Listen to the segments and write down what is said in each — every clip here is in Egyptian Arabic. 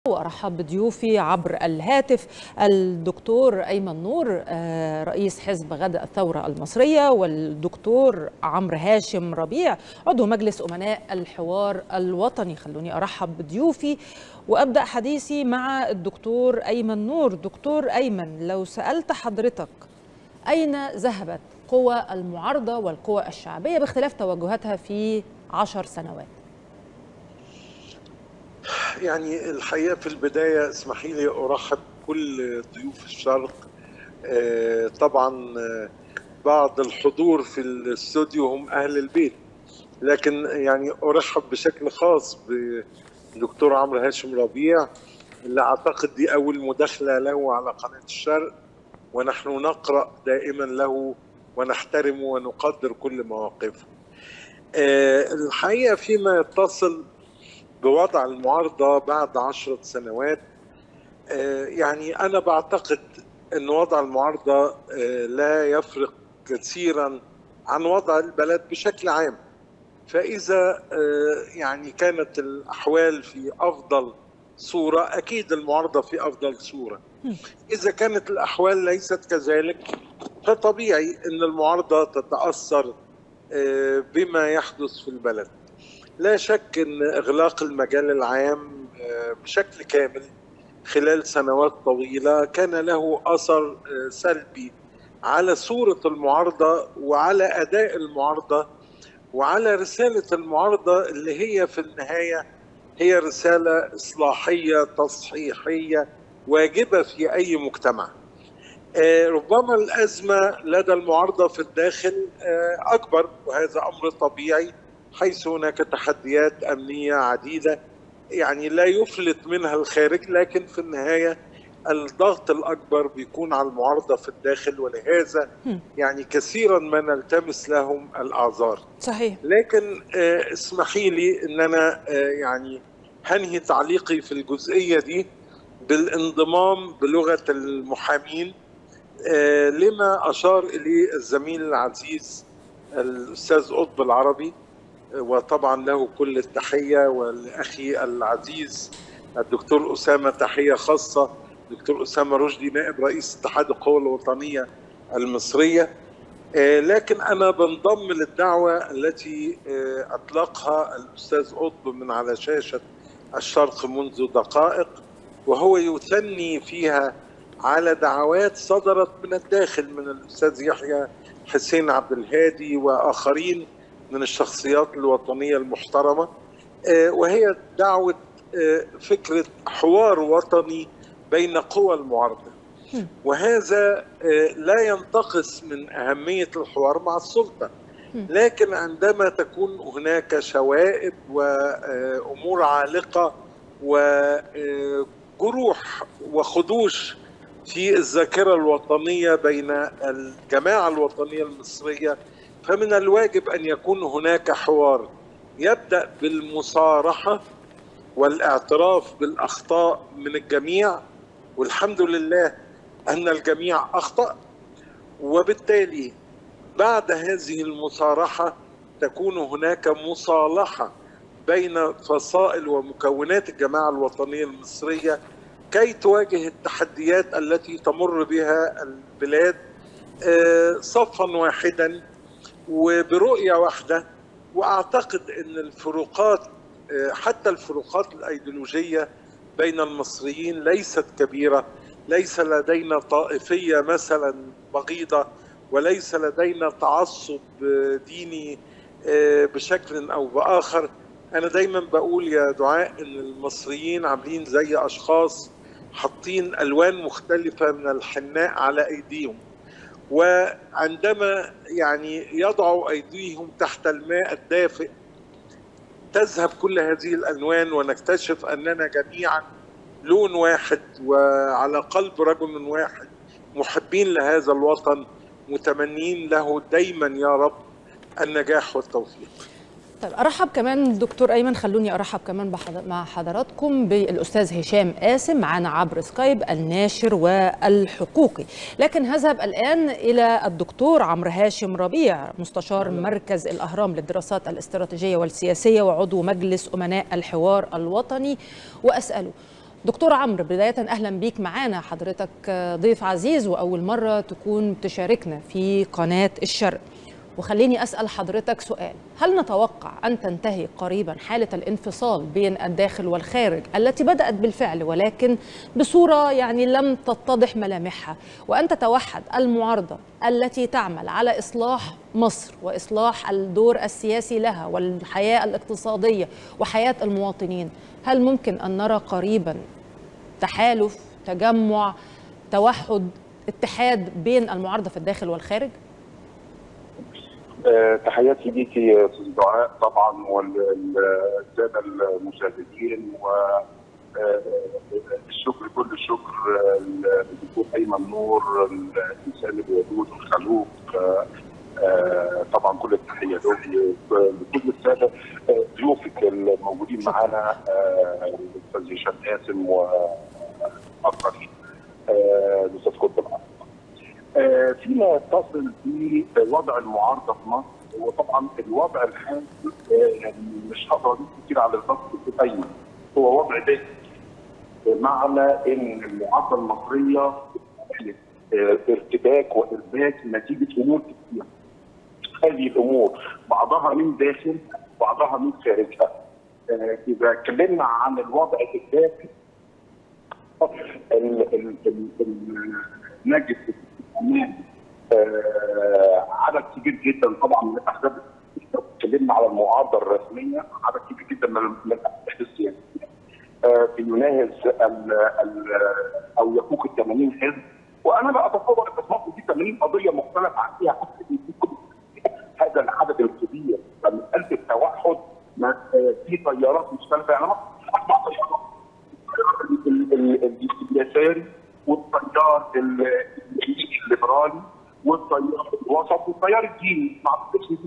وارحب بضيوفي عبر الهاتف الدكتور ايمن نور رئيس حزب غد الثوره المصريه والدكتور عمرو هاشم ربيع عضو مجلس امناء الحوار الوطني خلوني ارحب بضيوفي وابدا حديثي مع الدكتور ايمن نور دكتور ايمن لو سالت حضرتك اين ذهبت قوى المعارضه والقوى الشعبيه باختلاف توجهاتها في عشر سنوات يعني الحقيقه في البدايه اسمحي لي ارحب كل ضيوف الشرق طبعا بعض الحضور في الاستوديو هم اهل البيت لكن يعني ارحب بشكل خاص بدكتور عمرو هاشم ربيع اللي اعتقد دي اول مداخله له على قناه الشرق ونحن نقرا دائما له ونحترم ونقدر كل مواقفه الحقيقه فيما يتصل بوضع المعارضة بعد عشرة سنوات يعني أنا بعتقد أن وضع المعارضة لا يفرق كثيرا عن وضع البلد بشكل عام فإذا يعني كانت الأحوال في أفضل صورة أكيد المعارضة في أفضل صورة إذا كانت الأحوال ليست كذلك فطبيعي أن المعارضة تتأثر بما يحدث في البلد لا شك ان اغلاق المجال العام بشكل كامل خلال سنوات طويله كان له اثر سلبي على صوره المعارضه وعلى اداء المعارضه وعلى رساله المعارضه اللي هي في النهايه هي رساله اصلاحيه تصحيحيه واجبه في اي مجتمع. ربما الازمه لدى المعارضه في الداخل اكبر وهذا امر طبيعي حيث هناك تحديات امنيه عديده يعني لا يفلت منها الخارج لكن في النهايه الضغط الاكبر بيكون على المعارضه في الداخل ولهذا يعني كثيرا ما نلتمس لهم الاعذار صحيح لكن اسمحي لي ان انا يعني هنهي تعليقي في الجزئيه دي بالانضمام بلغه المحامين لما اشار اليه الزميل العزيز الاستاذ قطب العربي وطبعا له كل التحيه ولاخي العزيز الدكتور اسامه تحيه خاصه دكتور اسامه رشدي نائب رئيس اتحاد القوى الوطنيه المصريه لكن انا بنضم للدعوه التي اطلقها الاستاذ قطب من على شاشه الشرق منذ دقائق وهو يثني فيها على دعوات صدرت من الداخل من الاستاذ يحيى حسين عبد الهادي واخرين من الشخصيات الوطنية المحترمة وهي دعوة فكرة حوار وطني بين قوى المعارضة وهذا لا ينتقص من أهمية الحوار مع السلطة لكن عندما تكون هناك شوائب وأمور عالقة وجروح وخدوش في الذاكرة الوطنية بين الجماعة الوطنية المصرية فمن الواجب ان يكون هناك حوار يبدا بالمصارحه والاعتراف بالاخطاء من الجميع والحمد لله ان الجميع اخطا وبالتالي بعد هذه المصارحه تكون هناك مصالحه بين فصائل ومكونات الجماعه الوطنيه المصريه كي تواجه التحديات التي تمر بها البلاد صفا واحدا وبرؤية واحدة وأعتقد أن الفروقات حتى الفروقات الأيديولوجية بين المصريين ليست كبيرة ليس لدينا طائفية مثلا بغيضة وليس لدينا تعصب ديني بشكل أو بآخر أنا دايما بقول يا دعاء أن المصريين عاملين زي أشخاص حاطين ألوان مختلفة من الحناء على أيديهم وعندما يعني يضعوا ايديهم تحت الماء الدافئ تذهب كل هذه الالوان ونكتشف اننا جميعا لون واحد وعلى قلب رجل واحد محبين لهذا الوطن متمنين له دايما يا رب النجاح والتوفيق طيب ارحب كمان دكتور ايمن خلوني ارحب كمان مع حضراتكم بالاستاذ هشام قاسم معنا عبر سكايب الناشر والحقوقي لكن هذهب الان الى الدكتور عمرو هاشم ربيع مستشار مركز الاهرام للدراسات الاستراتيجيه والسياسيه وعضو مجلس امناء الحوار الوطني واساله دكتور عمرو بداية أهلا بيك معانا حضرتك ضيف عزيز وأول مرة تكون تشاركنا في قناة الشرق وخليني أسأل حضرتك سؤال هل نتوقع أن تنتهي قريبا حالة الانفصال بين الداخل والخارج التي بدأت بالفعل ولكن بصورة يعني لم تتضح ملامحها وأن تتوحد المعارضة التي تعمل على إصلاح مصر وإصلاح الدور السياسي لها والحياة الاقتصادية وحياة المواطنين هل ممكن أن نرى قريبا تحالف تجمع توحد اتحاد بين المعارضة في الداخل والخارج؟ أه تحياتي ليكي يا استاذ دعاء طبعا والساده المشاهدين و الشكر كل الشكر للدكتور ايمن نور الانسان الودود الخلوق أه طبعا كل التحيه له لكل الساده ضيوفك الموجودين معانا الاستاذ هشام قاسم واخرين الاستاذ قطب العرب آه فيما يتصل بوضع المعارضه في مصر وطبعا الوضع الحالي آه يعني مش هقدر اضيف كتير على الفصل ايمن هو وضع ده بمعنى ان المعارضه المصريه آه ارتباك وارباك نتيجه امور كتير هذه الامور بعضها من داخل بعضها من خارجها اذا اتكلمنا عن الوضع الداخلي نجد امام آه عدد كبير جدا طبعا من الاحزاب اتكلمنا على المعارضه الرسميه عدد كبير جدا من من الاحزاب السياسيه آه بيناهز ال ال او يفوق ال 80 حزب وانا لا اتصور ان مصر دي 80 قضيه مختلف عليها حتى هذا العدد الكبير فمساله التوحد في تيارات مختلفه يعني مصر اربع تيارات اليساري والتيار الليبرالي والتيار الوسط والتيار الديني ما اعتقدش ان في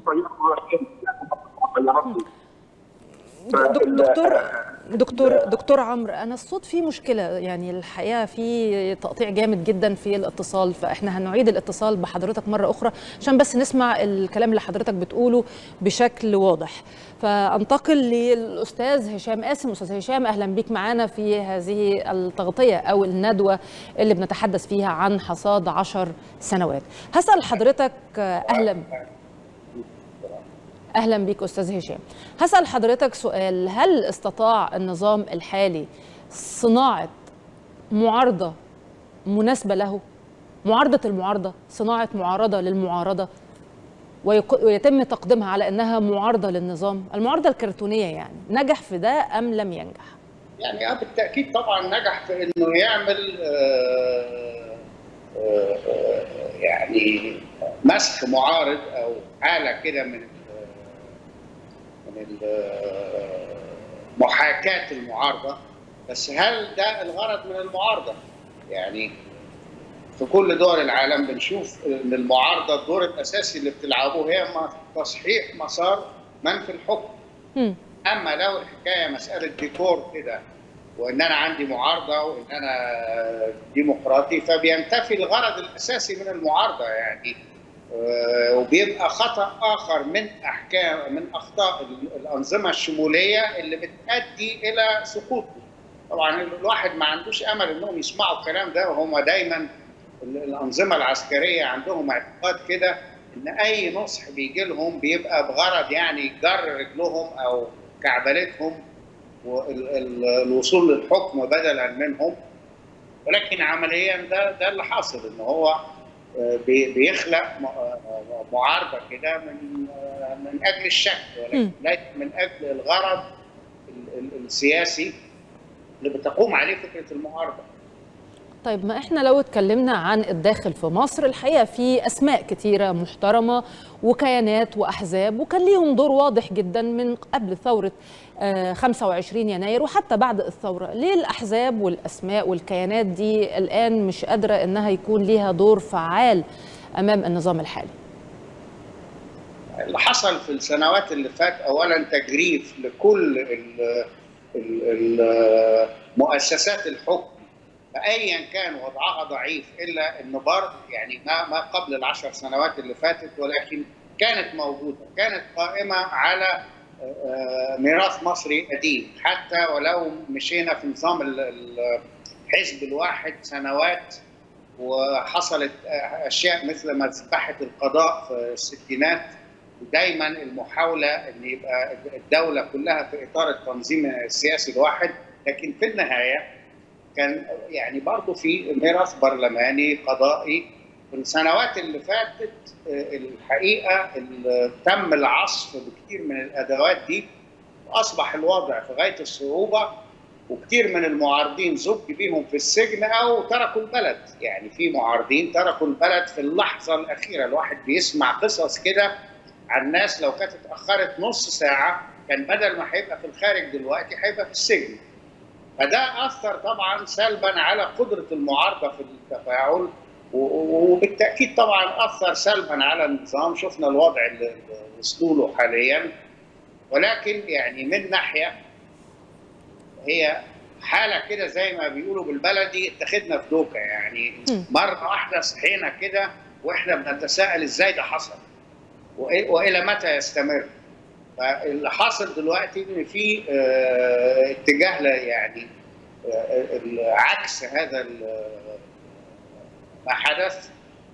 تيار دكتور دكتور دكتور عمرو انا الصوت فيه مشكله يعني الحقيقه في تقطيع جامد جدا في الاتصال فاحنا هنعيد الاتصال بحضرتك مره اخرى عشان بس نسمع الكلام اللي حضرتك بتقوله بشكل واضح فانتقل للاستاذ هشام قاسم استاذ هشام اهلا بيك معانا في هذه التغطيه او الندوه اللي بنتحدث فيها عن حصاد عشر سنوات هسال حضرتك اهلا اهلا بيك استاذ هشام هسال حضرتك سؤال هل استطاع النظام الحالي صناعه معارضه مناسبه له معارضه المعارضه صناعه معارضه للمعارضه ويتم تقديمها على انها معارضه للنظام المعارضه الكرتونيه يعني نجح في ده ام لم ينجح يعني اه بالتاكيد طبعا نجح في انه يعمل آآ آآ يعني مسح معارض او حاله كده من من محاكاة المعارضة بس هل ده الغرض من المعارضة؟ يعني في كل دول العالم بنشوف ان المعارضة الدور الأساسي اللي بتلعبوه هي تصحيح مسار من في الحكم. م. أما لو الحكاية مسألة ديكور كده وإن أنا عندي معارضة وإن أنا ديمقراطي فبينتفي الغرض الأساسي من المعارضة يعني وبيبقى خطا اخر من احكام من اخطاء الانظمه الشموليه اللي بتؤدي الى سقوطه. طبعا الواحد ما عندوش امل انهم يسمعوا الكلام ده وهم دايما الانظمه العسكريه عندهم اعتقاد كده ان اي نصح بيجي لهم بيبقى بغرض يعني جر رجلهم او كعبلتهم والوصول للحكم بدلا منهم ولكن عمليا ده ده اللي حاصل ان هو بيخلق معارضه كده من من اجل الشك ولكن ليس من اجل الغرض السياسي اللي بتقوم عليه فكره المعارضه. طيب ما احنا لو اتكلمنا عن الداخل في مصر الحقيقه في اسماء كتيره محترمه وكيانات واحزاب وكان ليهم دور واضح جدا من قبل ثوره 25 يناير وحتى بعد الثوره، ليه الاحزاب والاسماء والكيانات دي الان مش قادره انها يكون ليها دور فعال امام النظام الحالي؟ اللي حصل في السنوات اللي فات اولا تجريف لكل مؤسسات الحكم فايا كان وضعها ضعيف الا انه برضه يعني ما ما قبل العشر سنوات اللي فاتت ولكن كانت موجوده، كانت قائمه على ميراث مصري قديم حتى ولو مشينا في نظام الحزب الواحد سنوات وحصلت اشياء مثل مذبحه القضاء في الستينات دايما المحاوله ان يبقى الدوله كلها في اطار التنظيم السياسي الواحد لكن في النهايه كان يعني برضه في ميراث برلماني قضائي في السنوات اللي فاتت الحقيقه تم العصف بكثير من الادوات دي واصبح الوضع في غايه الصعوبه وكثير من المعارضين زج بيهم في السجن او تركوا البلد يعني في معارضين تركوا البلد في اللحظه الاخيره الواحد بيسمع قصص كده عن ناس لو كانت اتاخرت نص ساعه كان بدل ما هيبقى في الخارج دلوقتي هيبقى في السجن فده اثر طبعا سلبا على قدره المعارضه في التفاعل وبالتاكيد طبعا اثر سلبا على النظام شفنا الوضع اللي وصلوا له حاليا ولكن يعني من ناحيه هي حاله كده زي ما بيقولوا بالبلدي اتخذنا في دوكه يعني مره واحده صحينا كده واحنا بنتساءل ازاي ده حصل والى متى يستمر فاللي حاصل دلوقتي ان في اه اتجاه يعني اه عكس هذا ما حدث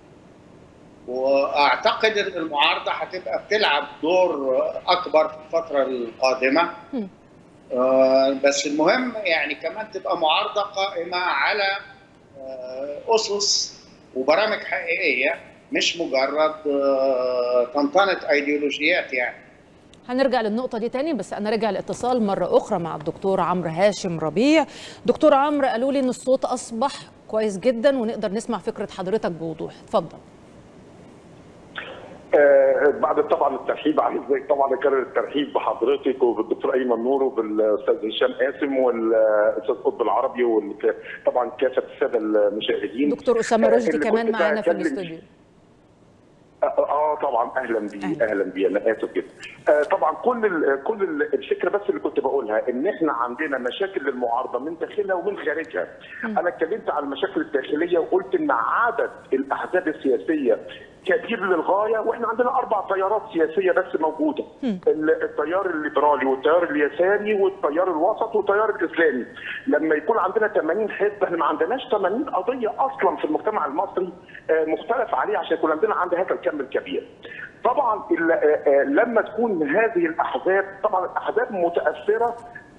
واعتقد ان المعارضه هتبقى بتلعب دور اكبر في الفتره القادمه اه بس المهم يعني كمان تبقى معارضه قائمه على اسس وبرامج حقيقيه مش مجرد طنطنه ايديولوجيات يعني هنرجع للنقطة دي تاني بس أنا رجع الاتصال مرة أخرى مع الدكتور عمرو هاشم ربيع دكتور عمرو قالوا لي إن الصوت أصبح كويس جدا ونقدر نسمع فكرة حضرتك بوضوح اتفضل آه بعد طبعا الترحيب عايز طبعا اكرر الترحيب بحضرتك وبالدكتور ايمن نور وبالاستاذ هشام قاسم والاستاذ قطب العربي وطبعا كافه الساده المشاهدين دكتور اسامه رشدي كمان معانا في الاستوديو اه طبعا اهلا بيه اهلا بيه انا اسف جدا آه طبعا كل ال كل ال الفكره بس اللي كنت بقولها ان احنا عندنا مشاكل للمعارضه من داخلها ومن خارجها م. انا اتكلمت عن المشاكل الداخليه وقلت ان عدد الاحزاب السياسيه كبير للغايه واحنا عندنا اربع تيارات سياسيه بس موجوده م. التيار الليبرالي والتيار اليساري والتيار الوسط والتيار الاسلامي لما يكون عندنا 80 حزب احنا ما عندناش 80 قضيه اصلا في المجتمع المصري مختلف عليه عشان يكون عندنا عند هذا الكم الكبير طبعا لما تكون هذه الاحزاب طبعا الاحزاب متاثره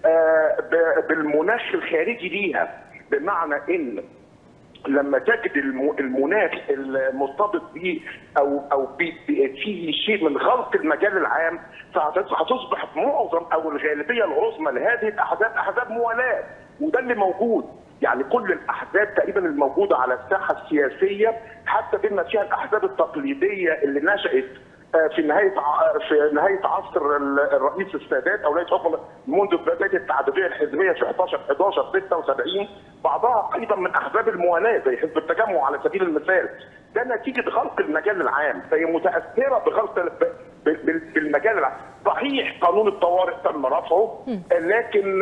بالمناخ الخارجي ليها بمعنى ان لما تجد المناخ المرتبط به او او فيه شيء من غلق المجال العام فهتصبح معظم او الغالبيه العظمى لهذه الاحزاب احزاب موالاه وده اللي موجود يعني كل الاحزاب تقريبا الموجوده على الساحه السياسيه حتى بما فيها الاحزاب التقليديه اللي نشات في نهايه في نهايه عصر الرئيس السادات او نهايه حكم منذ بدايه التعدديه الحزبيه في 11 11 76 بعضها ايضا من احزاب الموالاه زي حزب التجمع على سبيل المثال ده نتيجه غلق المجال العام فهي متاثره بغلق بالمجال العام صحيح قانون الطوارئ تم رفعه لكن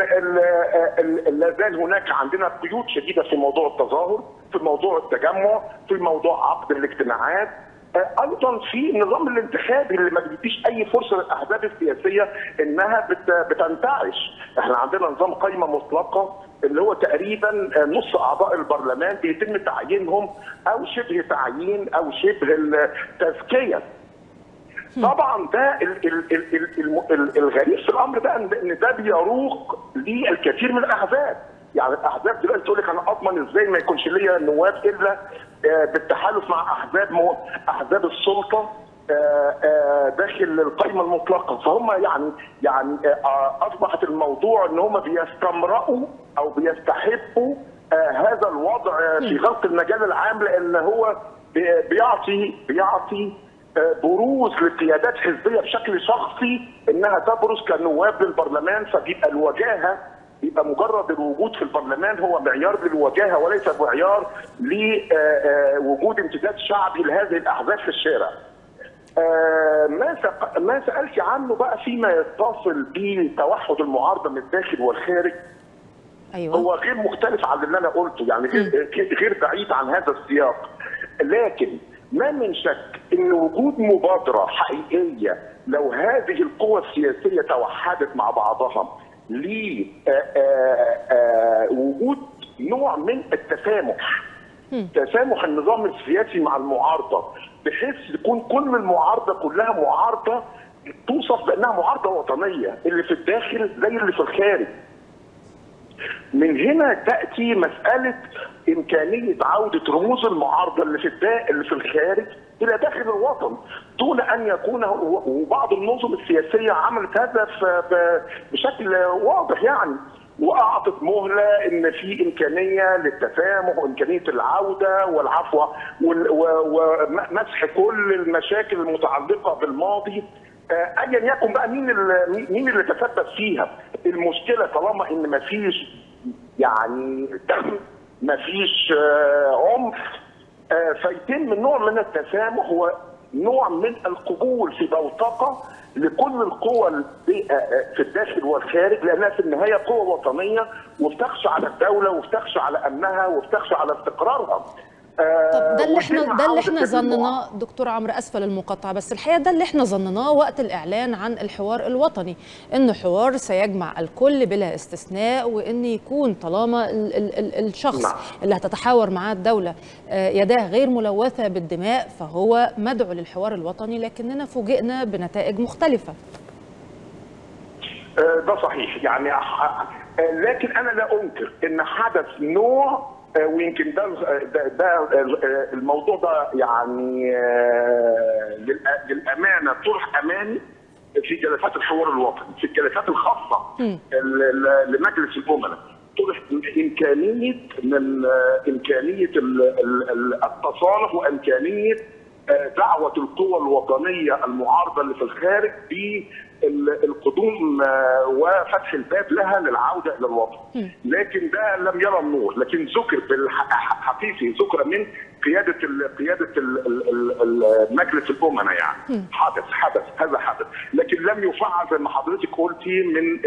لا زال هناك عندنا قيود شديده في موضوع التظاهر في موضوع التجمع في موضوع عقد الاجتماعات ايضا في النظام الانتخابي اللي ما بيديش اي فرصه للاحزاب السياسيه انها بتنتعش احنا عندنا نظام قايمه مطلقه اللي هو تقريبا نص اعضاء البرلمان بيتم تعيينهم او شبه تعيين او شبه التزكيه طبعا ده ال ال ال ال الغريب في الامر ده ان ده بيروق للكثير من الاحزاب يعني الاحزاب دلوقتي تقول لك انا اضمن ازاي ما يكونش ليا نواب الا بالتحالف مع احزاب مو... احزاب السلطه داخل القائمه المطلقه فهم يعني يعني اصبحت الموضوع ان هم بيستمرئوا او بيستحبوا هذا الوضع في غلق المجال العام لان هو بيعطي بيعطي بروز لقيادات حزبيه بشكل شخصي انها تبرز كنواب للبرلمان فبيبقى الوجاهه يبقى مجرد الوجود في البرلمان هو معيار للوجاهه وليس معيار لوجود امتداد شعبي لهذه الاحزاب في الشارع. ما ما سالت عنه بقى فيما يتصل بتوحد المعارضه من الداخل والخارج أيوة. هو غير مختلف عن اللي انا قلته يعني غير, غير بعيد عن هذا السياق لكن ما من شك ان وجود مبادره حقيقيه لو هذه القوى السياسيه توحدت مع بعضها لوجود نوع من التسامح تسامح النظام السياسي مع المعارضه بحيث يكون كل المعارضه كلها معارضه توصف بانها معارضه وطنيه اللي في الداخل زي اللي في الخارج من هنا تاتي مساله امكانيه عوده رموز المعارضه اللي في الدا... اللي في الخارج الى داخل الوطن دون ان يكون وبعض النظم السياسيه عملت هذا بشكل واضح يعني واعطت مهله ان في امكانيه للتسامح وامكانيه العوده والعفو ومسح كل المشاكل المتعلقه بالماضي ايا يكن بقى مين اللي مين اللي تسبب فيها المشكله طالما ان ما فيش يعني دم ما فيش عنف فيتم نوع من التسامح ونوع من القبول في بوتقه لكل القوى في الداخل والخارج لانها في النهايه قوى وطنيه وبتخشى على الدوله وبتخشى على امنها وبتخشى على استقرارها طب ده اللي احنا ده اللي احنا ظنناه دكتور عمرو اسفل المقاطعه بس الحقيقه ده اللي احنا ظنناه وقت الاعلان عن الحوار الوطني انه حوار سيجمع الكل بلا استثناء وان يكون طالما ال ال ال الشخص نعم. اللي هتتحاور معاه الدوله يداه غير ملوثه بالدماء فهو مدعو للحوار الوطني لكننا فوجئنا بنتائج مختلفه ده صحيح يعني لكن انا لا انكر ان حدث نوع ويمكن ده ده, ده الموضوع ده يعني للامانه طرح اماني في جلسات الحوار الوطني في الجلسات الخاصه لمجلس الامناء طرح امكانيه من امكانيه التصالح وامكانيه دعوه القوى الوطنيه المعارضه اللي في الخارج بالقدوم وفتح الباب لها للعوده الى الوطن. لكن ده لم يرى النور، لكن ذكر بالحقيقي ذكر من قياده ال قياده مجلس الامناء يعني حدث حدث هذا حدث، لكن لم يفعل زي ما حضرتك قلتي من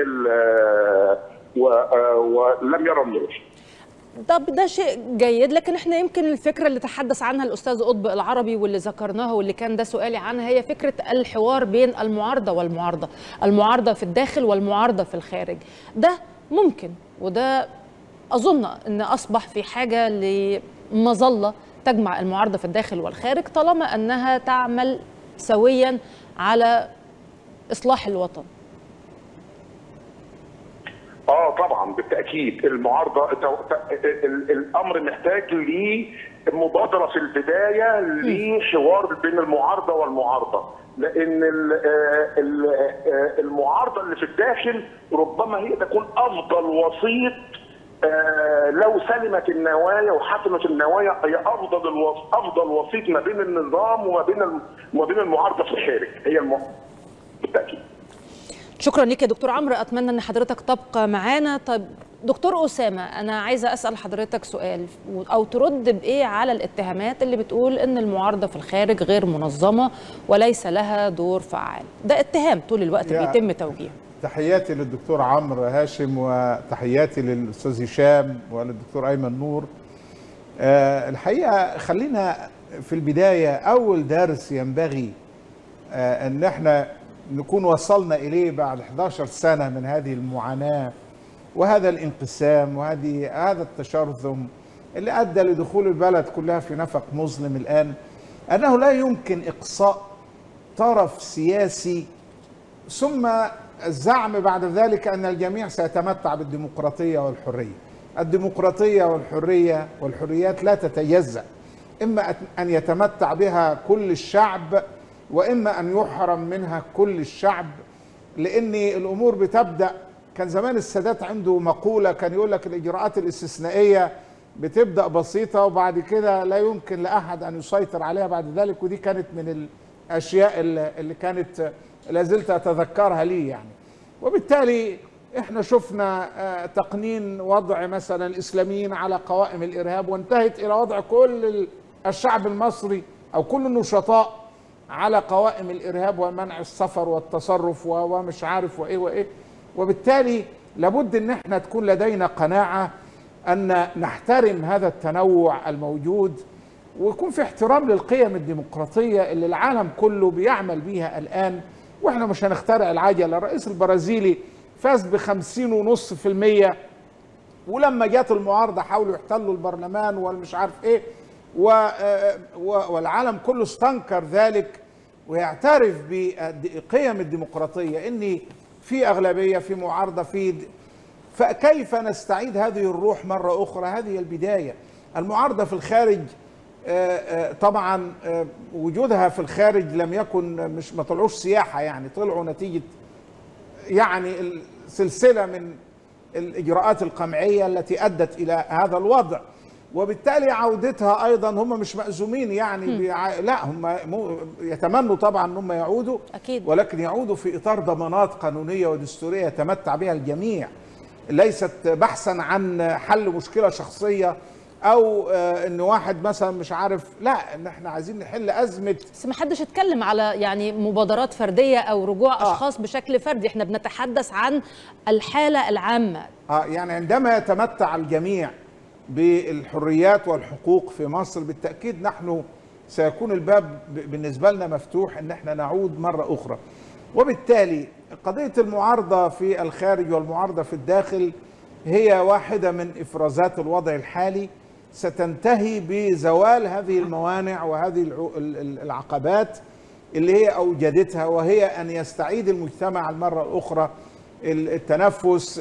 ولم يرى النور. طب ده شيء جيد لكن احنا يمكن الفكره اللي تحدث عنها الاستاذ قطب العربي واللي ذكرناها واللي كان ده سؤالي عنها هي فكره الحوار بين المعارضه والمعارضه، المعارضه في الداخل والمعارضه في الخارج. ده ممكن وده اظن ان اصبح في حاجه لمظله تجمع المعارضه في الداخل والخارج طالما انها تعمل سويا على اصلاح الوطن. اه طبعا بالتاكيد المعارضه الامر محتاج لمبادره في البدايه لحوار بين المعارضه والمعارضه لان المعارضه اللي في الداخل ربما هي تكون افضل وسيط لو سلمت النوايا وحسمت النوايا هي افضل افضل وسيط ما بين النظام وما بين وما بين المعارضه في الخارج هي المعارضة بالتاكيد شكرا لك يا دكتور عمرو اتمنى ان حضرتك تبقى معانا طب دكتور اسامه انا عايزه اسال حضرتك سؤال او ترد بايه على الاتهامات اللي بتقول ان المعارضه في الخارج غير منظمه وليس لها دور فعال ده اتهام طول الوقت بيتم توجيهه تحياتي للدكتور عمرو هاشم وتحياتي للاستاذ هشام وللدكتور ايمن نور أه الحقيقه خلينا في البدايه اول درس ينبغي أه ان احنا نكون وصلنا اليه بعد 11 سنه من هذه المعاناه وهذا الانقسام وهذه هذا التشرذم اللي ادى لدخول البلد كلها في نفق مظلم الان انه لا يمكن اقصاء طرف سياسي ثم الزعم بعد ذلك ان الجميع سيتمتع بالديمقراطيه والحريه. الديمقراطيه والحريه والحريات لا تتجزا اما ان يتمتع بها كل الشعب واما ان يحرم منها كل الشعب لان الامور بتبدا كان زمان السادات عنده مقوله كان يقول لك الاجراءات الاستثنائيه بتبدا بسيطه وبعد كده لا يمكن لاحد ان يسيطر عليها بعد ذلك ودي كانت من الاشياء اللي كانت لا زلت اتذكرها لي يعني وبالتالي احنا شفنا تقنين وضع مثلا الاسلاميين على قوائم الارهاب وانتهت الى وضع كل الشعب المصري او كل النشطاء على قوائم الارهاب ومنع السفر والتصرف ومش عارف وايه وايه وبالتالي لابد ان احنا تكون لدينا قناعه ان نحترم هذا التنوع الموجود ويكون في احترام للقيم الديمقراطيه اللي العالم كله بيعمل بيها الان واحنا مش هنخترع العجله الرئيس البرازيلي فاز ب 50 ونص في المية ولما جت المعارضة حاولوا يحتلوا البرلمان والمش عارف ايه و والعالم كله استنكر ذلك ويعترف بقيم الديمقراطية ان في اغلبية في معارضة في فكيف نستعيد هذه الروح مرة اخرى هذه البداية المعارضة في الخارج طبعا وجودها في الخارج لم يكن مش ما طلعوش سياحة يعني طلعوا نتيجة يعني سلسلة من الإجراءات القمعية التي أدت إلى هذا الوضع وبالتالي عودتها أيضا هم مش مأزومين يعني بيع... لا هم يتمنوا طبعا أن هم يعودوا أكيد. ولكن يعودوا في إطار ضمانات قانونية ودستورية يتمتع بها الجميع ليست بحثا عن حل مشكلة شخصية او ان واحد مثلا مش عارف لا ان احنا عايزين نحل ازمه بس ما حدش اتكلم على يعني مبادرات فرديه او رجوع آه. اشخاص بشكل فردي احنا بنتحدث عن الحاله العامه اه يعني عندما يتمتع الجميع بالحريات والحقوق في مصر بالتاكيد نحن سيكون الباب بالنسبه لنا مفتوح ان احنا نعود مره اخرى وبالتالي قضيه المعارضه في الخارج والمعارضه في الداخل هي واحده من افرازات الوضع الحالي ستنتهي بزوال هذه الموانع وهذه العقبات اللي هي اوجدتها وهي ان يستعيد المجتمع المره الاخرى التنفس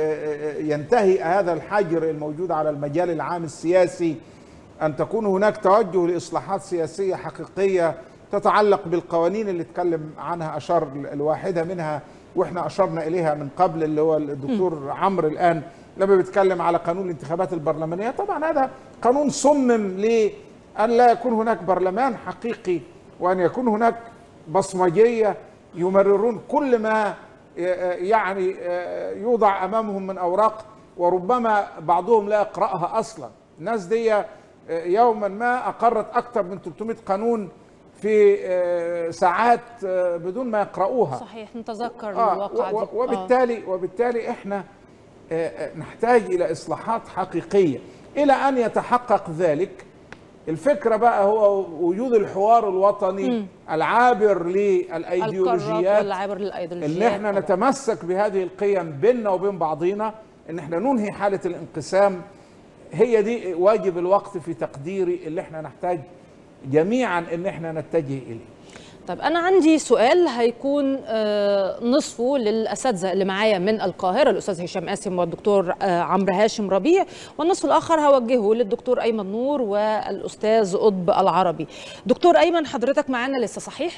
ينتهي هذا الحجر الموجود على المجال العام السياسي ان تكون هناك توجه لاصلاحات سياسيه حقيقيه تتعلق بالقوانين اللي اتكلم عنها اشار الواحده منها واحنا اشرنا اليها من قبل اللي هو الدكتور عمرو الان لما بيتكلم على قانون الانتخابات البرلمانيه طبعا هذا قانون صمم لان لا يكون هناك برلمان حقيقي وان يكون هناك بصمجيه يمررون كل ما يعني يوضع امامهم من اوراق وربما بعضهم لا يقراها اصلا الناس دي يوما ما اقرت اكثر من 300 قانون في ساعات بدون ما يقرأوها صحيح نتذكر آه الواقعة دي وبالتالي آه. وبالتالي احنا نحتاج الى اصلاحات حقيقيه الى ان يتحقق ذلك الفكره بقى هو وجود الحوار الوطني م. العابر للايديولوجيات العابر للايديولوجيات ان احنا نتمسك بهذه القيم بيننا وبين بعضينا ان احنا ننهي حاله الانقسام هي دي واجب الوقت في تقديري اللي احنا نحتاج جميعا ان احنا نتجه اليه طيب أنا عندي سؤال هيكون نصفه للأساتذة اللي معايا من القاهرة الأستاذ هشام قاسم والدكتور عمرو هاشم ربيع والنصف الآخر هوجهه للدكتور أيمن نور والأستاذ قطب العربي دكتور أيمن حضرتك معانا لسه صحيح؟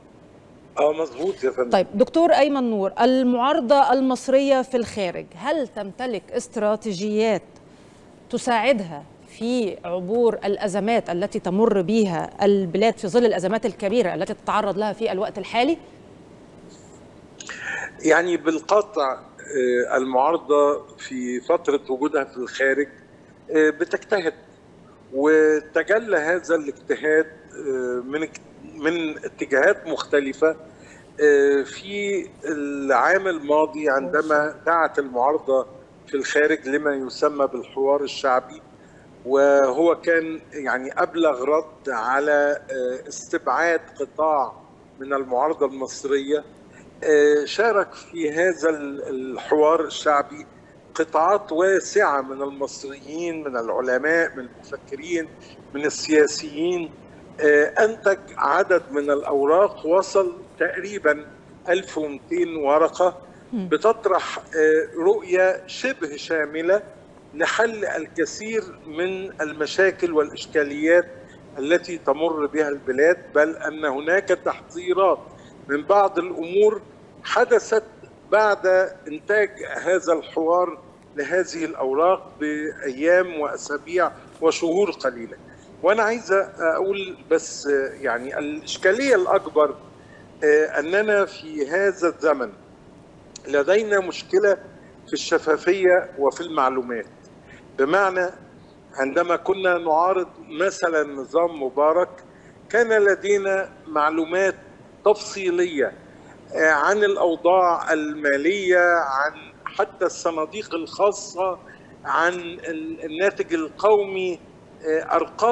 اه مظبوط يا فندم طيب دكتور أيمن نور المعارضة المصرية في الخارج هل تمتلك استراتيجيات تساعدها في عبور الازمات التي تمر بها البلاد في ظل الازمات الكبيره التي تتعرض لها في الوقت الحالي؟ يعني بالقطع المعارضه في فتره وجودها في الخارج بتجتهد وتجلى هذا الاجتهاد من من اتجاهات مختلفه في العام الماضي عندما دعت المعارضه في الخارج لما يسمى بالحوار الشعبي وهو كان يعني ابلغ رد على استبعاد قطاع من المعارضه المصريه شارك في هذا الحوار الشعبي قطاعات واسعه من المصريين من العلماء من المفكرين من السياسيين انتج عدد من الاوراق وصل تقريبا 1200 ورقه بتطرح رؤيه شبه شامله لحل الكثير من المشاكل والاشكاليات التي تمر بها البلاد بل ان هناك تحذيرات من بعض الامور حدثت بعد انتاج هذا الحوار لهذه الاوراق بايام واسابيع وشهور قليله. وانا عايز اقول بس يعني الاشكاليه الاكبر اننا في هذا الزمن لدينا مشكله في الشفافيه وفي المعلومات. بمعنى عندما كنا نعارض مثلا نظام مبارك كان لدينا معلومات تفصيليه عن الاوضاع الماليه عن حتى الصناديق الخاصه عن الناتج القومي ارقام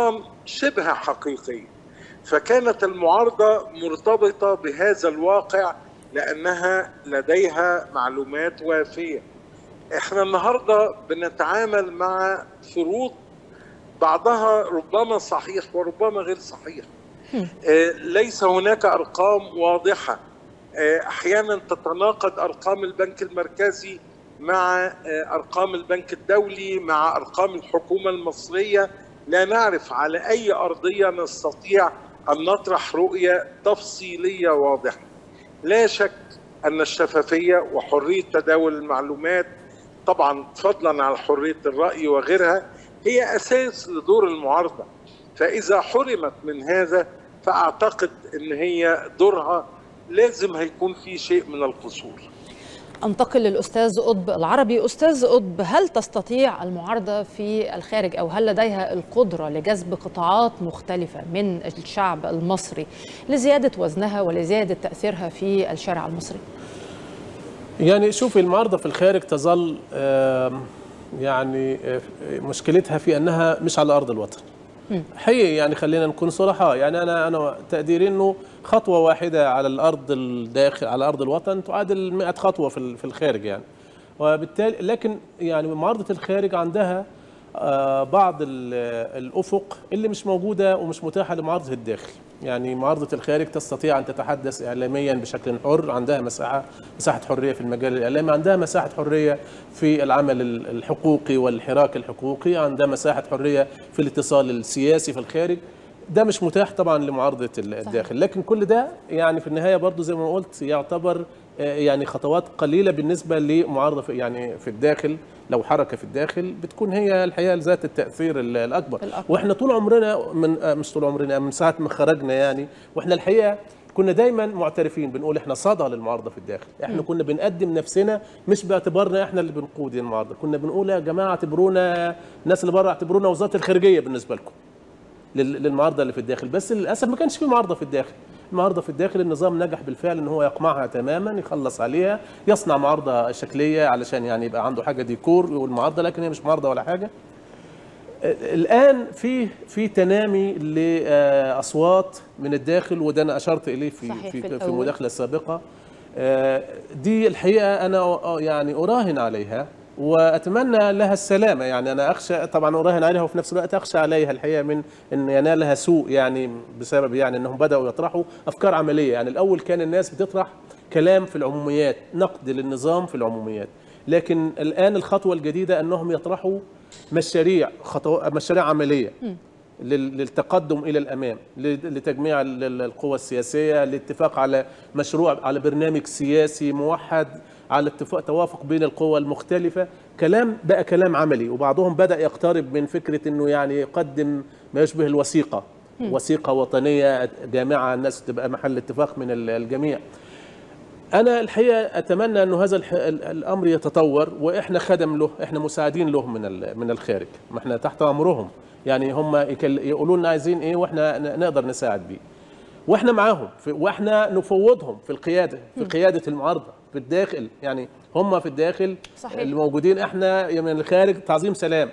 شبه حقيقيه فكانت المعارضه مرتبطه بهذا الواقع لانها لديها معلومات وافيه احنا النهارده بنتعامل مع فروض بعضها ربما صحيح وربما غير صحيح آه، ليس هناك ارقام واضحه آه، احيانا تتناقض ارقام البنك المركزي مع آه، ارقام البنك الدولي مع ارقام الحكومه المصريه لا نعرف على اي ارضيه نستطيع ان نطرح رؤيه تفصيليه واضحه لا شك ان الشفافيه وحريه تداول المعلومات طبعا فضلا عن حريه الراي وغيرها هي اساس لدور المعارضه فاذا حرمت من هذا فاعتقد ان هي دورها لازم هيكون في شيء من القصور انتقل للاستاذ قطب العربي استاذ قطب هل تستطيع المعارضه في الخارج او هل لديها القدره لجذب قطاعات مختلفه من الشعب المصري لزياده وزنها ولزياده تاثيرها في الشارع المصري يعني شوفي المعارضة في الخارج تظل آم، يعني آه، مشكلتها في أنها مش على أرض الوطن حقيقي يعني خلينا نكون صراحة يعني أنا أنا تقديري إنه خطوة واحدة على الأرض الداخل على أرض الوطن تعادل 100 خطوة في ال- في الخارج يعني وبالتالي لكن يعني معارضة الخارج عندها آه، بعض ال- الأفق اللي مش موجودة ومش متاحة لمعارضة الداخل يعني معارضة الخارج تستطيع أن تتحدث إعلاميا بشكل حر عندها مساحة مساحة حرية في المجال الإعلامي عندها مساحة حرية في العمل ال- الحقوقي والحراك الحقوقي عندها مساحة حرية في الاتصال السياسي في الخارج ده مش متاح طبعا لمعارضة ال- الداخل لكن كل ده يعني في النهاية برضو زي ما قلت يعتبر آه، يعني خطوات قليلة بالنسبة لمعارضة في يعني في الداخل لو حركة في الداخل بتكون هي الحقيقة ذات التأثير ال- الأكبر الأكبر. واحنا طول عمرنا من آه، مش طول عمرنا من ساعة ما خرجنا يعني واحنا الحقيقة كنا دايما معترفين بنقول احنا صدى للمعارضه في الداخل احنا كنا بنقدم نفسنا مش باعتبارنا احنا اللي بنقود المعارضه كنا بنقول يا جماعه اعتبرونا الناس اللي بره اعتبرونا وزاره الخارجيه بالنسبه لكم لل- للمعارضه اللي في الداخل بس للاسف ما كانش في معارضه في الداخل المعارضه في الداخل النظام نجح بالفعل ان هو يقمعها تماما يخلص عليها يصنع معارضه شكليه علشان يعني يبقى عنده حاجه ديكور والمعارضه لكن هي مش معارضه ولا حاجه الان في في تنامي لاصوات من الداخل وده انا اشرت اليه في صحيح، في, في في الأول. مداخله سابقه آه، دي الحقيقه انا أ- يعني اراهن عليها واتمنى لها السلامه يعني انا اخشى طبعا اراهن عليها وفي نفس الوقت اخشى عليها الحقيقه من ان ينالها سوء يعني بسبب يعني انهم بداوا يطرحوا افكار عمليه يعني الاول كان الناس بتطرح كلام في العموميات نقد للنظام في العموميات لكن الان الخطوه الجديده انهم يطرحوا مشاريع خطو... مشاريع عمليه لل- للتقدم الى الامام ل- لتجميع ال- ال- القوى السياسيه الاتفاق على مشروع على برنامج سياسي موحد على اتفاق توافق بين القوى المختلفه كلام بقى كلام عملي وبعضهم بدا يقترب من فكره انه يعني يقدم ما يشبه الوثيقه وثيقه وطنيه جامعه الناس تبقى محل اتفاق من ال- الجميع انا الحقيقه اتمنى انه هذا الح... ال- الامر يتطور واحنا خدم له احنا مساعدين له من ال... من الخارج ما احنا تحت امرهم يعني هم يكل... يقولوا لنا عايزين ايه واحنا ن- نقدر نساعد بيه واحنا معاهم في... واحنا نفوضهم في القياده في قياده المعارضه في الداخل يعني هم في الداخل صحيح. الموجودين احنا من الخارج تعظيم سلام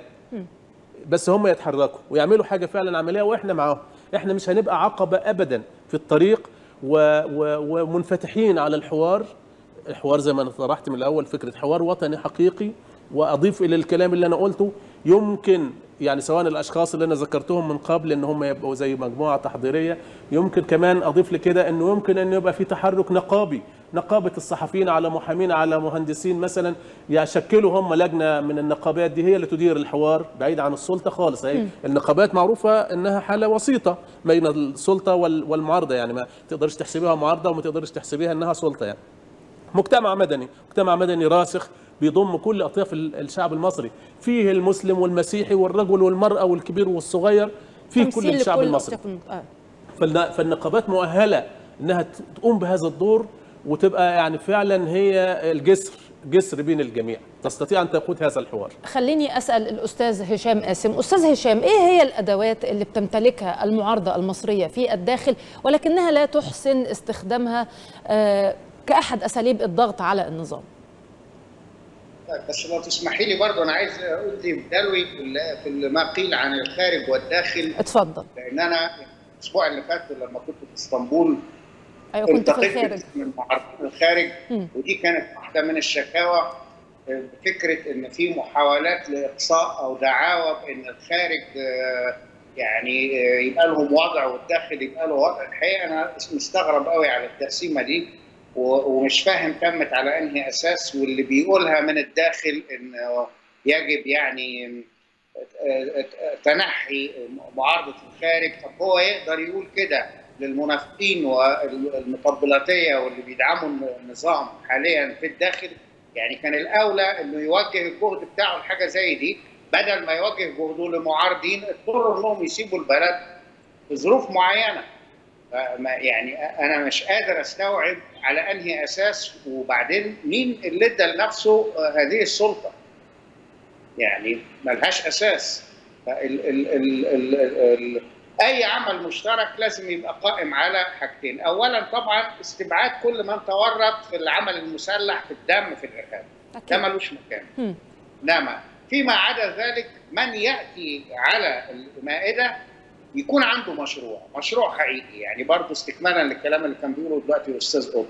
بس هم يتحركوا ويعملوا حاجه فعلا عمليه واحنا معاهم احنا مش هنبقى عقبه ابدا في الطريق و و ومنفتحين على الحوار الحوار زي ما انا طرحت من الاول فكره حوار وطني حقيقي واضيف الى الكلام اللي انا قلته يمكن يعني سواء الاشخاص اللي انا ذكرتهم من قبل ان هم يبقوا زي مجموعه تحضيريه يمكن كمان اضيف لكده انه يمكن ان يبقى في تحرك نقابي نقابه الصحفيين على محامين على مهندسين مثلا يشكلوا هم لجنه من النقابات دي هي اللي تدير الحوار بعيد عن السلطه خالص هي النقابات معروفه انها حاله وسيطه بين السلطه وال- والمعارضه يعني ما تقدرش تحسبيها معارضه وما تقدرش تحسبيها انها سلطه يعني مجتمع مدني مجتمع مدني راسخ بيضم كل اطياف ال- الشعب المصري فيه المسلم والمسيحي والرجل والمراه والكبير والصغير فيه كل تمثيل الشعب لكل المصري أطياف الم- آه. فالن- فالنقابات مؤهله انها ت- تقوم بهذا الدور وتبقى يعني فعلا هي الجسر جسر بين الجميع تستطيع ان تقود هذا الحوار خليني اسال الاستاذ هشام قاسم استاذ هشام ايه هي الادوات اللي بتمتلكها المعارضه المصريه في الداخل ولكنها لا تحسن استخدامها آه، كاحد اساليب الضغط على النظام بس لو تسمحي لي برضه انا عايز اقول لي بدلوي في ما قيل عن الخارج والداخل اتفضل لان انا الاسبوع اللي فات لما كنت في اسطنبول ايوه كنت في الخارج من معارضين الخارج مم. ودي كانت واحده من الشكاوى فكره ان في محاولات لاقصاء او دعاوى بان الخارج آه، يعني آه، يبقى لهم وضع والداخل يبقى له وضع الحقيقه انا مستغرب قوي على التقسيمه دي و- ومش فاهم تمت على انهي اساس واللي بيقولها من الداخل انه يجب يعني آه، تنحي معارضه الخارج طب هو يقدر يقول كده للمنافقين والمطبلاتيه واللي بيدعموا النظام حاليا في الداخل يعني كان الاولى انه يوجه الجهد بتاعه لحاجه زي دي بدل ما يوجه جهده لمعارضين اضطروا انهم يسيبوا البلد في ظروف معينه فما- يعني انا مش قادر استوعب على انهي اساس وبعدين مين اللي ادى لنفسه هذه السلطه يعني ملهاش اساس فال ال ال ال ال اي عمل مشترك لازم يبقى قائم على حاجتين اولا طبعا استبعاد كل من تورط في العمل المسلح في الدم في الارهاب ده أكيد. ملوش مكان مم. انما فيما عدا ذلك من ياتي على المائده يكون عنده مشروع مشروع حقيقي يعني برضه استكمالا للكلام اللي كان بيقوله دلوقتي الاستاذ قطب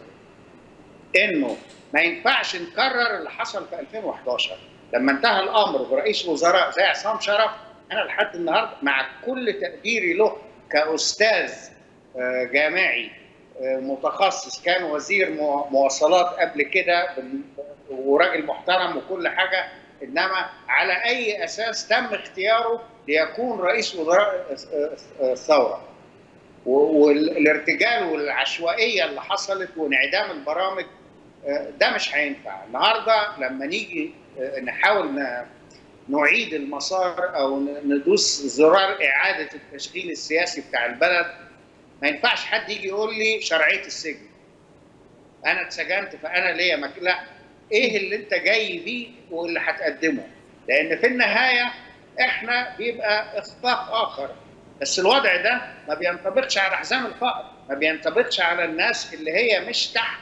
انه ما ينفعش نكرر اللي حصل في 2011 لما انتهى الامر برئيس وزراء زي عصام شرف انا لحد النهارده مع كل تقديري له كاستاذ آه، جامعي آه، متخصص كان وزير مو- مواصلات قبل كده بال- وراجل محترم وكل حاجه انما على اي اساس تم اختياره ليكون رئيس وزراء الثوره و- والارتجال والعشوائيه اللي حصلت وانعدام البرامج آه، ده مش هينفع النهارده لما نيجي آه، نحاول ن- نعيد المسار او ن- ندوس زرار اعاده التشغيل السياسي بتاع البلد ما ينفعش حد يجي يقول لي شرعيه السجن انا اتسجنت فانا ليا مك... لا ايه اللي انت جاي بيه واللي هتقدمه لان في النهايه احنا بيبقى اخفاق اخر بس الوضع ده ما بينطبقش على حزام الفقر ما بينطبقش على الناس اللي هي مش تحت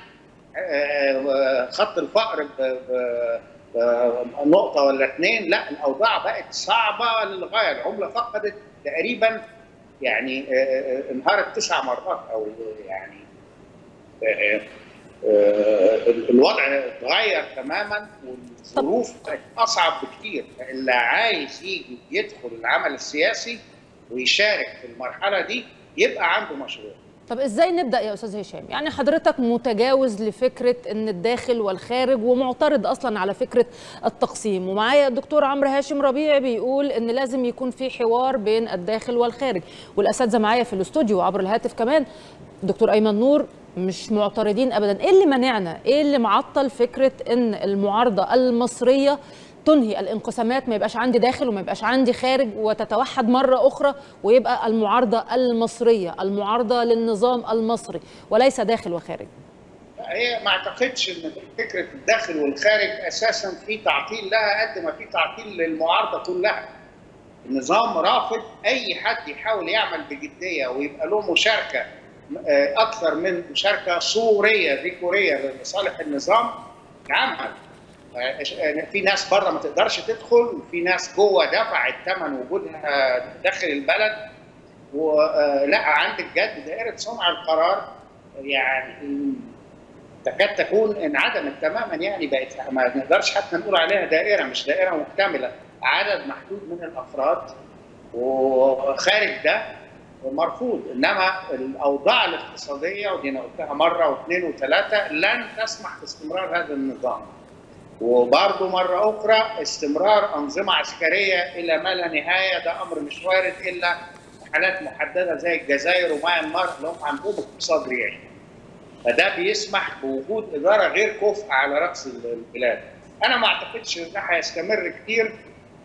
آه، خط الفقر ب- ب- ب- نقطه ولا اثنين لا الاوضاع بقت صعبه للغايه العمله فقدت تقريبا يعني آه، آه، انهارت تسع مرات او يعني آه، آه، الوضع اتغير تماما والظروف بقت اصعب بكتير اللي عايز يجي يدخل العمل السياسي ويشارك في المرحله دي يبقى عنده مشروع طب ازاي نبدا يا استاذ هشام يعني حضرتك متجاوز لفكره ان الداخل والخارج ومعترض اصلا على فكره التقسيم ومعايا الدكتور عمرو هاشم ربيع بيقول ان لازم يكون في حوار بين الداخل والخارج والاساتذه معايا في الاستوديو وعبر الهاتف كمان دكتور ايمن نور مش معترضين ابدا ايه اللي منعنا ايه اللي معطل فكره ان المعارضه المصريه تنهي الانقسامات ما يبقاش عندي داخل وما يبقاش عندي خارج وتتوحد مرة أخرى ويبقى المعارضة المصرية المعارضة للنظام المصري وليس داخل وخارج هي ما اعتقدش ان فكره الداخل والخارج اساسا في تعطيل لها قد ما في تعطيل للمعارضه كلها. النظام رافض اي حد يحاول يعمل بجديه ويبقى له مشاركه آه، اكثر من مشاركه صوريه ذكوريه لصالح النظام عمل. آه، في ناس بره ما تقدرش تدخل وفي ناس جوه دفعت ثمن وجودها داخل البلد ولا عندك جد دائره صنع القرار يعني تكاد تكون انعدمت تماما يعني بقت ما نقدرش حتى نقول عليها دائره مش دائره مكتمله عدد محدود من الافراد وخارج ده مرفوض انما الاوضاع الاقتصاديه ودي انا قلتها مره واثنين وثلاثه لن تسمح باستمرار هذا النظام وبرضه مرة أخرى استمرار أنظمة عسكرية إلى ما لا نهاية ده أمر مش وارد إلا في حالات محددة زي الجزائر وميانمار اللي هم عندهم اقتصاد ريعي. فده بيسمح بوجود إدارة غير كفء على رأس البلاد. أنا ما أعتقدش إن ده هيستمر كتير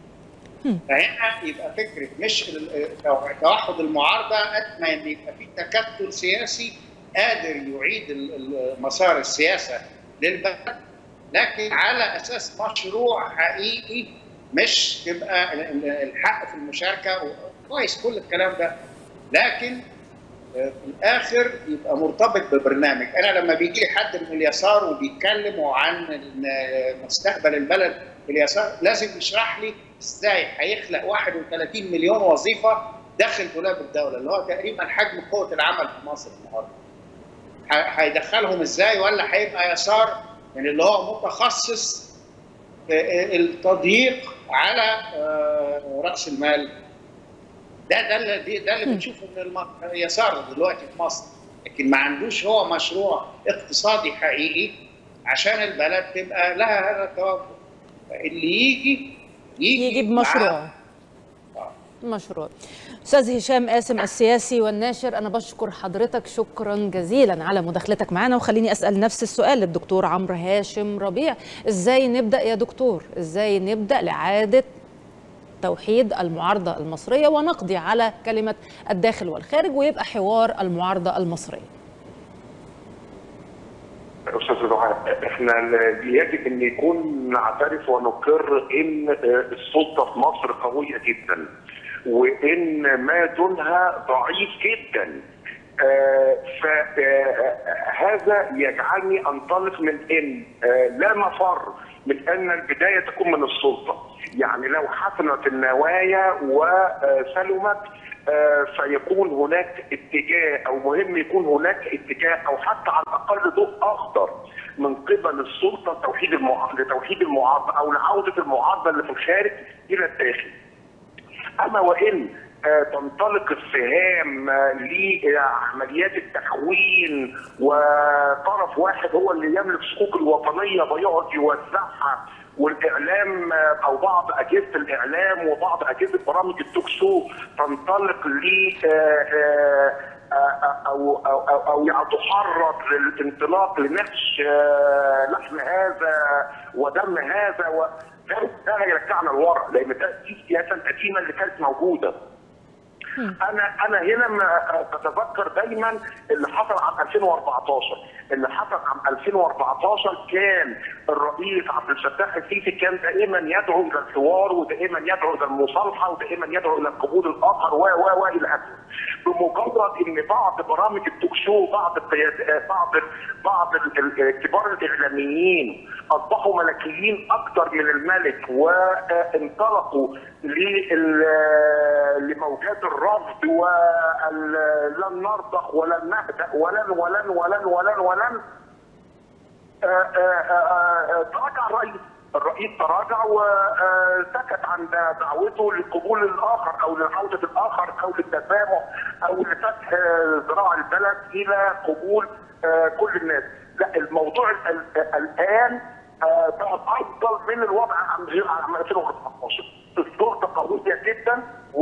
فهنا يبقى فكرة مش ال- توحد المعارضة قد ما إن يبقى في تكتل سياسي قادر يعيد ال- ال- مسار السياسة للبلد لكن على اساس مشروع حقيقي مش تبقى ال- ال- الحق في المشاركه كويس كل الكلام ده لكن في الاخر يبقى مرتبط ببرنامج انا لما بيجي لي حد من اليسار وبيتكلم عن إن مستقبل البلد في اليسار لازم يشرح لي ازاي هيخلق 31 مليون وظيفه داخل دولاب الدوله اللي هو تقريبا حجم قوه العمل في مصر النهارده ه- هيدخلهم ازاي ولا هيبقى يسار يعني اللي هو متخصص في التضييق على آه، راس المال ده ده اللي ده اللي بنشوفه من الم- اليسار دلوقتي في مصر لكن ما عندوش هو مشروع اقتصادي حقيقي عشان البلد تبقى لها هذا التوافق اللي يجي يجي يجي معاه بمشروع مشروع استاذ هشام قاسم السياسي والناشر انا بشكر حضرتك شكرا جزيلا على مداخلتك معنا وخليني اسال نفس السؤال للدكتور عمرو هاشم ربيع ازاي نبدا يا دكتور ازاي نبدا لاعاده توحيد المعارضه المصريه ونقضي على كلمه الداخل والخارج ويبقى حوار المعارضه المصريه استاذ دعاء احنا يجب ان يكون نعترف ونقر ان السلطه في مصر قويه جدا وان ما دونها ضعيف جدا فهذا يجعلني انطلق من ان آه، لا مفر من ان البدايه تكون من السلطه يعني لو حسنت النوايا وسلمت آه، فيكون هناك اتجاه او مهم يكون هناك اتجاه او حتى على الاقل ضوء اخضر من قبل السلطه لتوحيد المعارضه لتوحيد المعارضه او لعوده المعارضه اللي في الخارج الى الداخل. اما وان آه، تنطلق السهام آه، لعمليات التخوين وطرف واحد هو اللي يملك صكوك الوطنيه ويقعد يوزعها والاعلام آه، او بعض اجهزه الاعلام وبعض اجهزه برامج التوك شو تنطلق ل آه، آه، آه، او او او, أو يعني تحرض للانطلاق لنفش آه، لحم هذا ودم هذا و ده ده هيرجعنا لورا لان ده دي السياسه القديمه اللي كانت موجوده. انا انا هنا ما بتذكر دايما اللي حصل عام 2014 اللي حصل عام 2014 كان الرئيس عبد الفتاح السيسي كان دائما يدعو الى الحوار ودائما يدعو الى المصالحه ودائما يدعو الى قبول الاخر و و و الى اخره بمجرد ان بعض برامج التوك شو بعض القياد بعض بعض ال- ال- كبار الاعلاميين اصبحوا ملكيين اكثر من الملك وانطلقوا لل- لموجات الرفض ولن نرضخ ولن نهدأ ولن ولن ولن ولن ولن آه، آه، آه، تراجع الرئيس الرئيس تراجع وسكت عن دعوته لقبول الاخر او لعوده الاخر او للتسامح او لفتح آه، ذراع البلد الى قبول آه، كل الناس لا الموضوع ال- ال- الان آه، بقى افضل من الوضع عام عام 2014 السلطه قويه جدا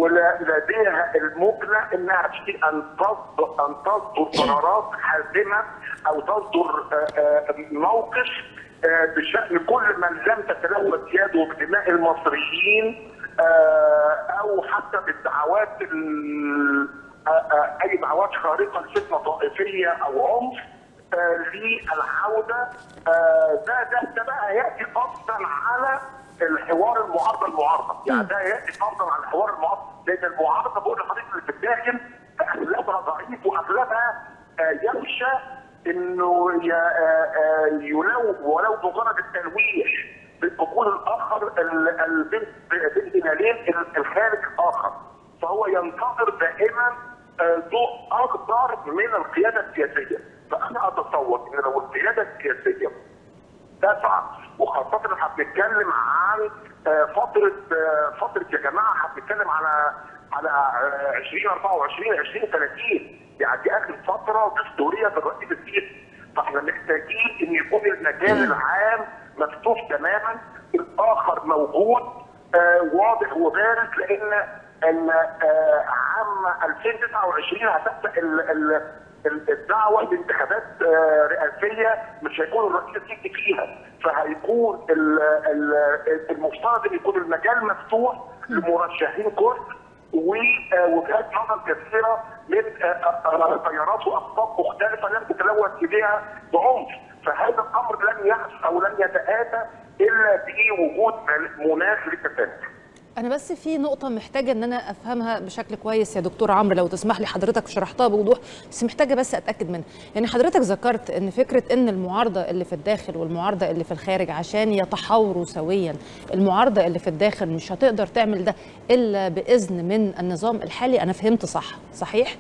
ولديها المكنه انها تشتي ان تصدر ان تصدر قرارات حاسمه او تصدر آه، آه، موقف آه، بشان كل من لم تتلوث يده بدماء المصريين آه، او حتى بالدعوات ال- آه، آه، اي دعوات خارقه لفتنه طائفيه او عنف آه، للعوده آه، ده ده ده بقى ياتي افضل على الحوار المعارضه المعارضه يعني ده ياتي افضل على الحوار المعارضه لان المعارضه بقول لحضرتك اللي في الداخل اغلبها ضعيف واغلبها آه، يخشى انه ي- آه، آه، يلو ولو مجرد التلويح بقبول الاخر ال- ال- بين بين هلالين ال- الخارج الاخر فهو ينتظر دائما آه، ضوء اكبر من القياده السياسيه فانا اتصور ان لو القياده السياسيه تسعى وخاصة احنا بنتكلم عن آه، فترة آه، فترة يا جماعة احنا بنتكلم على على آه، 2024 2030 يعني دي آخر فترة دستورية بالرئيس السيسي فاحنا محتاجين ان يكون المجال العام مفتوح تماما الآخر موجود آه، واضح وبارز لأن ان آه، عام 2029 هتبدأ ال- ال- ال- الدعوه لانتخابات آه، رئاسيه مش هيكون الرئيس السيسي فيها فهيكون ال- ال- المفترض ان يكون المجال مفتوح لمرشحين كرد ووجهات نظر كثيره من آه، آه، تيارات واقطاب مختلفه لم تتلوث اليها بعنف فهذا الامر لن يحدث او لن يتاتى الا بوجود مناخ للتسامح انا بس في نقطه محتاجه ان انا افهمها بشكل كويس يا دكتور عمرو لو تسمح لي حضرتك شرحتها بوضوح بس محتاجه بس اتاكد منها يعني حضرتك ذكرت ان فكره ان المعارضه اللي في الداخل والمعارضه اللي في الخارج عشان يتحاوروا سويا المعارضه اللي في الداخل مش هتقدر تعمل ده الا باذن من النظام الحالي انا فهمت صح صحيح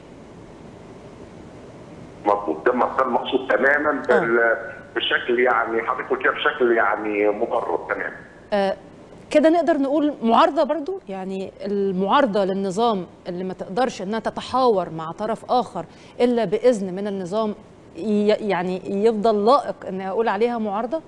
مظبوط ده ده المقصود تماما بال- بشكل يعني حضرتك قلت بشكل يعني مبرر تماما آه، كده نقدر نقول معارضه برضو يعني المعارضه للنظام اللي ما تقدرش انها تتحاور مع طرف اخر الا باذن من النظام ي- يعني يفضل لائق ان اقول عليها معارضه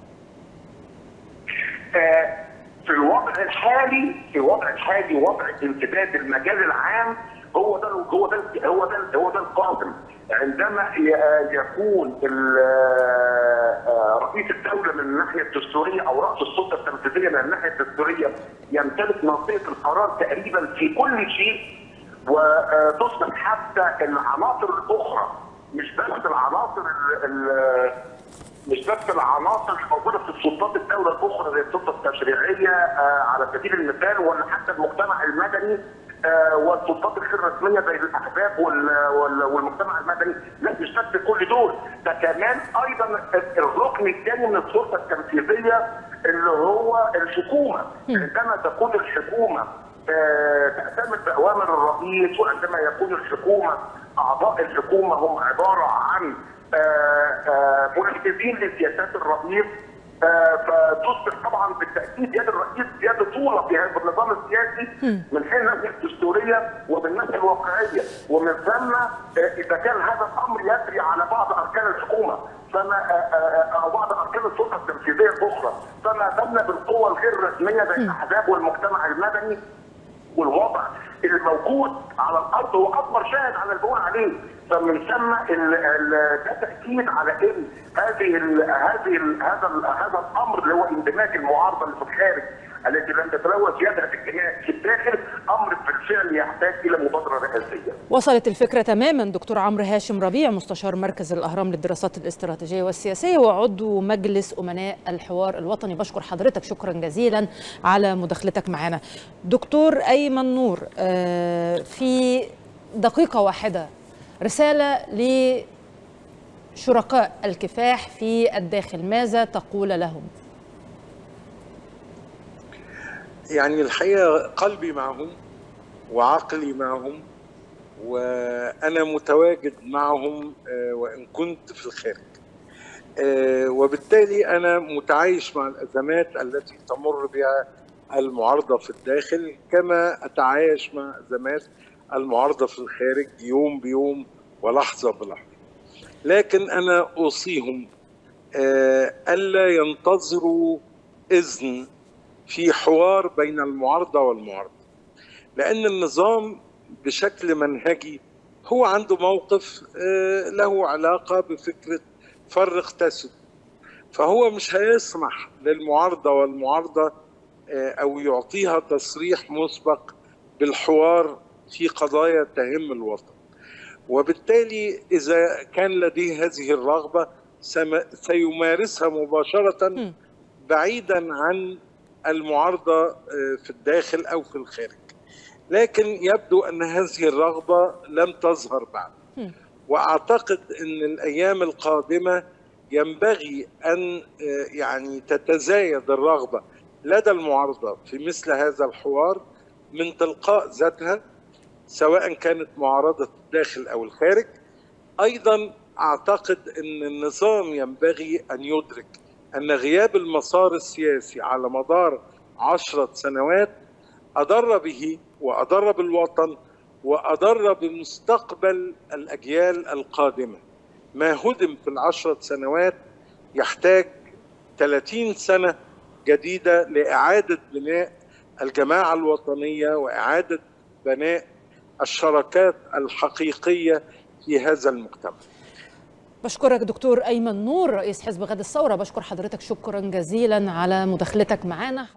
آه، في الوضع الحالي في الوضع الحالي وضع امتداد المجال العام هو ده هو ده هو ده هو ده القادم عندما ي- يكون ال- آه، رئيس الدوله من الناحيه الدستوريه او راس السلطه التنفيذيه من الناحيه الدستوريه يمتلك منطقه القرار تقريبا في كل شيء وتصبح حتى العناصر الاخرى مش بس العناصر ال- ال- مش بس العناصر اللي موجوده في سلطات الدوله الاخرى زي السلطه التشريعيه آه، على سبيل المثال ولا حتى المجتمع المدني آه، والسلطات الغير رسميه زي الاحزاب وال- وال- والمجتمع المدني لا مش بس كل دول ده كمان ايضا الركن الثاني من السلطه التنفيذيه اللي هو الحكومه عندما تكون الحكومه آه، تعتمد باوامر الرئيس وعندما يكون الحكومه اعضاء الحكومه هم عباره عن آه، آه، منفذين لسياسات الرئيس آه، فتصبح طبعا بالتاكيد يد الرئيس يد طولة في هذا النظام السياسي من حيث الناحيه الدستوريه ومن الناحيه الواقعيه ومن ثم آه، اذا كان هذا الامر يجري على بعض اركان الحكومه فما آه، آه، او بعض اركان السلطه التنفيذيه الاخرى فما بالنا بالقوى الغير رسميه زي الاحزاب والمجتمع المدني والوضع الموجود على الارض هو اكبر شاهد على اللي بقول عليه فمن ثم ال- ال- ده تاكيد على ان هذه ال هذه ال هذا ال هذا الامر اللي هو اندماج المعارضه اللي في الخارج التي لم تتلوث يدها في الجناح في الداخل امر بالفعل يحتاج الى مبادره رئاسيه. وصلت الفكرة تماما دكتور عمرو هاشم ربيع مستشار مركز الأهرام للدراسات الاستراتيجية والسياسية وعضو مجلس أمناء الحوار الوطني بشكر حضرتك شكرا جزيلا على مداخلتك معنا دكتور أيمن نور آه، في دقيقة واحدة رسالة لشركاء الكفاح في الداخل ماذا تقول لهم؟ يعني الحقيقه قلبي معهم وعقلي معهم وانا متواجد معهم آه، وان كنت في الخارج آه، وبالتالي انا متعايش مع الازمات التي تمر بها المعارضه في الداخل كما اتعايش مع ازمات المعارضه في الخارج يوم بيوم ولحظه بلحظه لكن انا اوصيهم آه، الا ينتظروا اذن في حوار بين المعارضه والمعارضه لان النظام بشكل منهجي هو عنده موقف آه، له علاقه بفكره فرق تسد فهو مش هيسمح للمعارضه والمعارضه آه، او يعطيها تصريح مسبق بالحوار في قضايا تهم الوطن وبالتالي اذا كان لديه هذه الرغبه سم- سيمارسها مباشره مم. بعيدا عن المعارضه آه، في الداخل او في الخارج لكن يبدو ان هذه الرغبه لم تظهر بعد مم. واعتقد ان الايام القادمه ينبغي ان آه، يعني تتزايد الرغبه لدى المعارضه في مثل هذا الحوار من تلقاء ذاتها سواء كانت معارضه الداخل او الخارج ايضا اعتقد ان النظام ينبغي ان يدرك ان غياب المسار السياسي على مدار عشره سنوات اضر به واضر بالوطن واضر بمستقبل الاجيال القادمه ما هدم في العشره سنوات يحتاج 30 سنه جديده لاعاده بناء الجماعه الوطنيه واعاده بناء الشراكات الحقيقيه في هذا المجتمع بشكرك دكتور أيمن نور رئيس حزب غد الثورة بشكر حضرتك شكرا جزيلا على مداخلتك معنا